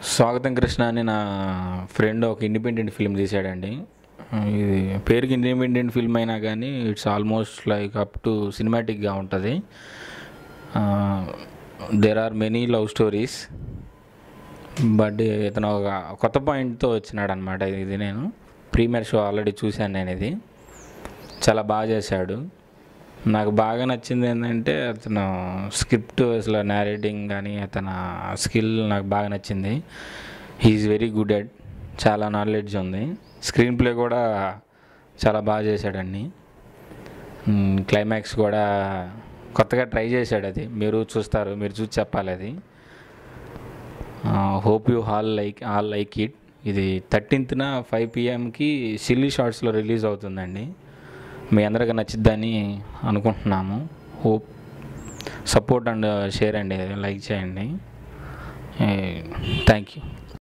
స్వాగతం కృష్ణ అని నా ఫ్రెండ్ ఒక ఇండిపెండెంట్ ఫిల్మ్ తీశాడండి ఇది పేరుకి ఇండిపెండెంట్ ఫిల్మ్ అయినా కానీ it's almost like up to సినిమాటిక్గా ఉంటుంది there are many love stories but ఇతను ఒక కొత్త పాయింట్తో వచ్చినాడు అనమాట ఇది నేను ప్రీమియర్ షో ఆల్రెడీ చూశాను నేను ఇది చాలా బాగా చేశాడు నాకు బాగా నచ్చింది ఏంటంటే అతను స్క్రిప్ట్ అసలు నేరేటింగ్ కానీ అతని స్కిల్ నాకు బాగా నచ్చింది హీఈస్ వెరీ గుడ్ అట్ చాలా నాలెడ్జ్ ఉంది స్క్రీన్ ప్లే కూడా చాలా బాగా చేశాడండి క్లైమాక్స్ కూడా కొత్తగా ట్రై చేశాడు అది మీరు చూస్తారు మీరు చూసి చెప్పాలి అది hope you all like all like it ఇది థర్టీన్త్న ఫైవ్ పిఎంకి సిల్లీ షార్ట్స్లో రిలీజ్ అవుతుందండి మీ అందరికీ నచ్చిద్దని అనుకుంటున్నాము హోప్ సపోర్ట్ అండ్ షేర్ అండి లైక్ చేయండి థ్యాంక్ యూ